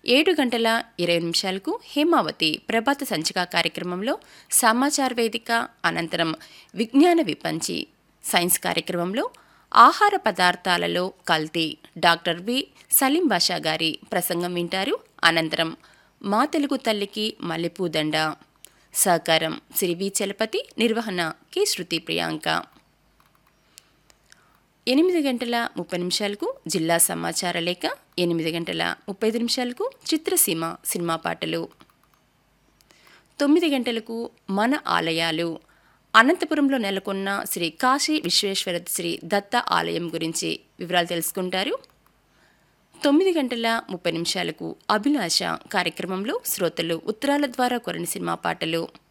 ఏడు గంటల ఇరవై నిమిషాలకు హేమావతి ప్రభాత సంచిక కార్యక్రమంలో సమాచార వేదిక అనంతరం విజ్ఞాన విపంచి సైన్స్ కార్యక్రమంలో ఆహార పదార్థాలలో కల్తీ డాక్టర్ వి సలీం బాషా గారి ప్రసంగం వింటారు అనంతరం మా తెలుగు తల్లికి మల్లెపూదండ సహకారం శ్రీ వి చలపతి నిర్వహణ కె శృతి ప్రియాంక ఎనిమిది గంటల ముప్పై నిమిషాలకు జిల్లా సమాచార లేఖ ఎనిమిది గంటల ముప్పై ఐదు నిమిషాలకు చిత్రసీమ సినిమా పాటలు తొమ్మిది గంటలకు మన ఆలయాలు అనంతపురంలో నెలకొన్న శ్రీ కాశీ విశ్వేశ్వర శ్రీ దత్త ఆలయం గురించి వివరాలు తెలుసుకుంటారు తొమ్మిది గంటల ముప్పై నిమిషాలకు అభిలాష కార్యక్రమంలో శ్రోతలు ఉత్తరాల ద్వారా కొరని సినిమా పాటలు